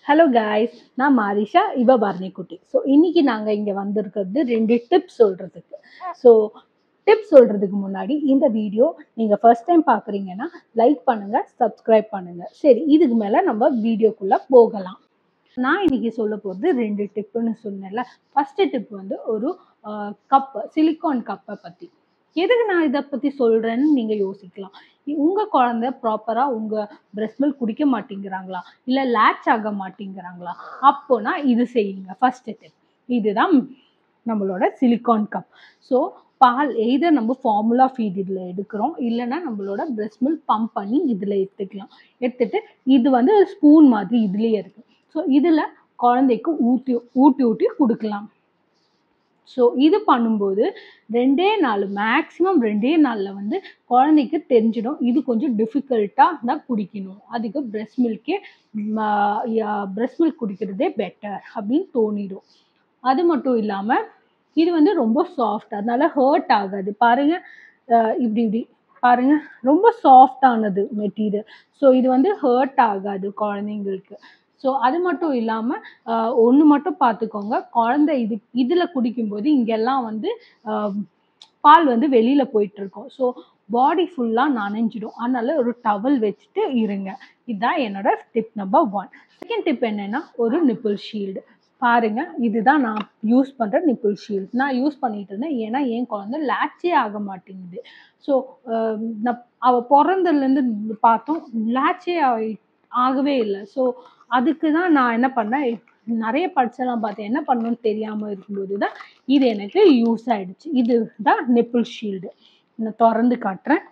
hello guys நான் மாரிஷா இவ பரணிக்குட்டி so இன்னைக்கு நாங்கள் இங்கே வந்திருக்கிறது ரெண்டு டிப்ஸ் சொல்கிறதுக்கு ஸோ டிப்ஸ் சொல்கிறதுக்கு முன்னாடி இந்த வீடியோ நீங்கள் ஃபர்ஸ்ட் டைம் பார்க்குறீங்கன்னா லைக் பண்ணுங்கள் சப்ஸ்கிரைப் பண்ணுங்கள் சரி இதுக்கு மேலே நம்ம வீடியோக்குள்ளே போகலாம் நான் இன்னைக்கு சொல்ல போகிறது ரெண்டு டிப்புன்னு சொன்னேன்ல ஃபஸ்ட்டு டிப் வந்து ஒரு கப்பு சிலிக்கான் கப்பை பற்றி எதுக்கு நான் இதை பற்றி சொல்கிறேன்னு நீங்கள் யோசிக்கலாம் உங்கள் குழந்தை ப்ராப்பராக உங்கள் பிரஸ்ட் மில்க் குடிக்க மாட்டேங்கிறாங்களா இல்லை லேட்ச் ஆக மாட்டேங்கிறாங்களா அப்போனா இது செய்யுங்க ஃபஸ்ட்டு டிப் இதுதான் நம்மளோட சிலிக்கான் கப் ஸோ பால் எய்தர் நம்ம ஃபார்முலா ஃபீட் இதில் எடுக்கிறோம் இல்லைன்னா நம்மளோட பிரஸ்ட் மில்க் பம்ப் பண்ணி இதில் எடுத்துக்கலாம் எடுத்துட்டு இது வந்து ஒரு ஸ்பூன் மாதிரி இதுலேயே இருக்குது ஸோ இதில் குழந்தைக்கு ஊற்றி ஊட்டி ஊட்டி கொடுக்கலாம் ஸோ இது பண்ணும்போது ரெண்டே நாள் மேக்ஸிமம் ரெண்டே நாளில் வந்து குழந்தைக்கு தெரிஞ்சிடும் இது கொஞ்சம் டிஃபிகல்ட்டாக தான் குடிக்கணும் அதுக்கு பிரெஸ்ட் மில்கே பிரெஸ்ட் மில்க் குடிக்கிறதே பெட்டர் அப்படின்னு தோணிடும் அது மட்டும் இல்லாமல் இது வந்து ரொம்ப சாஃப்ட் அதனால ஹர்ட் ஆகாது பாருங்கள் இப்படி இப்படி பாருங்கள் ரொம்ப சாஃப்டானது மெட்டீரியல் ஸோ இது வந்து ஹர்ட் ஆகாது குழந்தைங்களுக்கு ஸோ அது மட்டும் இல்லாமல் ஒன்று மட்டும் பார்த்துக்கோங்க குழந்தை இது இதில் குடிக்கும்போது இங்கெல்லாம் வந்து பால் வந்து வெளியில் போயிட்டுருக்கோம் ஸோ பாடி ஃபுல்லாக நனைஞ்சிடும் அதனால ஒரு டவல் வச்சுட்டு இருங்க இதுதான் என்னோட tip number one second tip என்னென்னா ஒரு நிப்பிள் ஷீல்டு பாருங்க இதுதான் நான் யூஸ் பண்ணுற நிப்பிள் ஷீல்ட் நான் யூஸ் பண்ணிட்டு இருந்தேன் ஏன்னா என் குழந்தை லேட்சே ஆக மாட்டேங்குது ஸோ நான் அவள் பிறந்ததுலேருந்து பார்த்தோம் லேட்சே ஆகவே இல்லை ஸோ அதுக்கு தான் நான் என்ன பண்ணேன் நிறைய படிச்செல்லாம் பார்த்தேன் என்ன பண்ணணும்னு தெரியாமல் இருக்கும்போது தான் இது எனக்கு யூஸ் ஆகிடுச்சு இது தான் நிப்பிள் ஷீல்டு நான் திறந்து காட்டுறேன்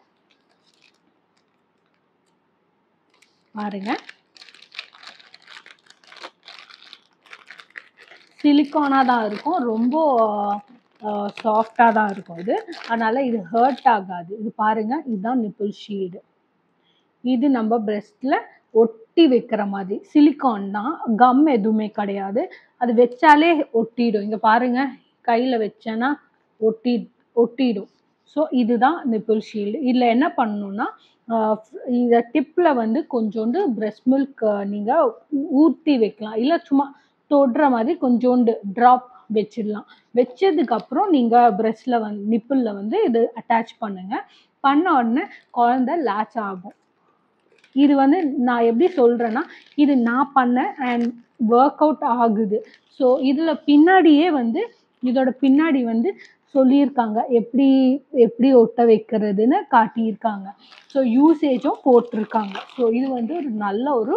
பாருங்க சிலிக்கானாக தான் இருக்கும் ரொம்ப சாஃப்டாக தான் இருக்கும் இது அதனால் இது ஹர்ட் ஆகாது இது பாருங்கள் இதுதான் நிப்பிள் ஷீல்டு இது நம்ம பிரெஸ்ட்டில் ஒட்டி வைக்கிற மாதிரி சிலிக்கான் தான் கம் எதுவுமே கிடையாது அது வச்சாலே ஒட்டிடும் இங்கே பாருங்கள் கையில் வச்சேன்னா ஒட்டி ஒட்டிடும் ஸோ இதுதான் நிப்பிள் ஷீல்டு இதில் என்ன பண்ணணுன்னா இந்த டிப்பில் வந்து கொஞ்சோண்டு பிரெஸ்ட் மில்க் நீங்கள் ஊற்றி வைக்கலாம் இல்லை சும்மா தொடுற மாதிரி கொஞ்சோண்டு ட்ராப் வச்சிடலாம் வச்சதுக்கப்புறம் நீங்கள் பிரெஸ்ட்டில் வந்து நிப்பிளில் வந்து இது அட்டாச் பண்ணுங்கள் பண்ண உடனே குழந்த லேட்ச் ஆகும் இது வந்து நான் எப்படி சொல்கிறேன்னா இது நான் பண்ணேன் அண்ட் ஒர்க் அவுட் ஆகுது ஸோ இதில் பின்னாடியே வந்து இதோட பின்னாடி வந்து சொல்லியிருக்காங்க எப்படி எப்படி ஒட்ட வைக்கிறதுன்னு காட்டியிருக்காங்க ஸோ யூசேஜும் போட்டிருக்காங்க ஸோ இது வந்து ஒரு நல்ல ஒரு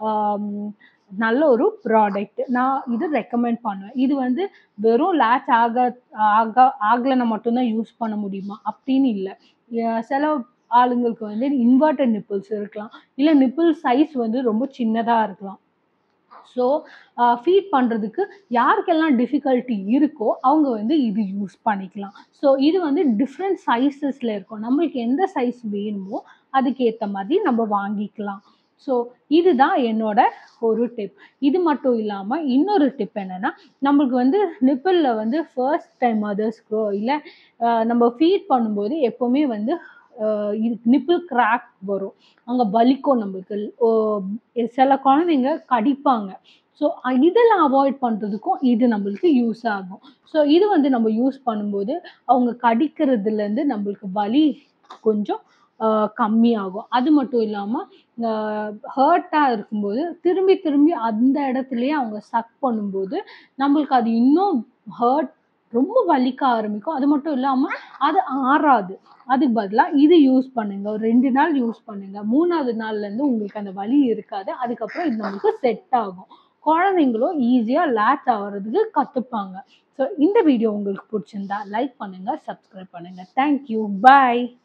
நல்ல ஒரு ப்ராடக்ட் நான் இது ரெக்கமெண்ட் பண்ணுவேன் இது வந்து வெறும் லேட்ச் ஆக ஆக ஆகலைன்னா மட்டும்தான் யூஸ் பண்ண முடியுமா அப்படின்னு இல்லை சில ஆளுங்களுக்கு வந்து இன்வெர்டட் நிப்பிள்ஸ் இருக்கலாம் இல்லை நிப்பிள் சைஸ் வந்து ரொம்ப சின்னதாக இருக்கலாம் ஸோ ஃபீட் பண்ணுறதுக்கு யாருக்கெல்லாம் டிஃபிகல்ட்டி இருக்கோ அவங்க வந்து இது யூஸ் பண்ணிக்கலாம் ஸோ இது வந்து டிஃப்ரெண்ட் சைஸஸில் இருக்கும் நம்மளுக்கு எந்த சைஸ் வேணுமோ அதுக்கேற்ற மாதிரி நம்ம வாங்கிக்கலாம் ஸோ இதுதான் என்னோட ஒரு டிப் இது மட்டும் இல்லாமல் இன்னொரு டிப் என்னென்னா நம்மளுக்கு வந்து நிப்பிளில் வந்து ஃபர்ஸ்ட் டைம் மதர்ஸ்க்கோ இல்லை நம்ம ஃபீட் பண்ணும்போது எப்போவுமே வந்து இது நிப்பிள் கிராக் வரும் அங்கே வலிக்கும் நம்மளுக்கு சில குழந்தைங்க கடிப்பாங்க ஸோ இதெல்லாம் அவாய்ட் பண்ணுறதுக்கும் இது நம்மளுக்கு யூஸ் ஆகும் ஸோ இது வந்து நம்ம யூஸ் பண்ணும்போது அவங்க கடிக்கிறதுலேருந்து நம்மளுக்கு வலி கொஞ்சம் கம்மியாகும் அது மட்டும் இல்லாமல் ஹர்ட்டாக இருக்கும்போது திரும்பி திரும்பி அந்த இடத்துலையே அவங்க சக் பண்ணும்போது நம்மளுக்கு அது இன்னும் ஹர்ட் ரொம்ப வலிக்க ஆரம்பிக்கும் அது மட்டும் இல்லாமல் அது ஆறாது அதுக்கு பதிலாக இது யூஸ் பண்ணுங்க ஒரு ரெண்டு நாள் யூஸ் பண்ணுங்க மூணாவது நாள்லேருந்து உங்களுக்கு அந்த வலி இருக்காது அதுக்கப்புறம் இது நம்மளுக்கு செட் ஆகும் குழந்தைங்களும் ஈஸியாக லேட்ச் ஆகிறதுக்கு கற்றுப்பாங்க ஸோ இந்த வீடியோ உங்களுக்கு பிடிச்சிருந்தா லைக் பண்ணுங்கள் சப்ஸ்கிரைப் பண்ணுங்கள் தேங்க்யூ பாய்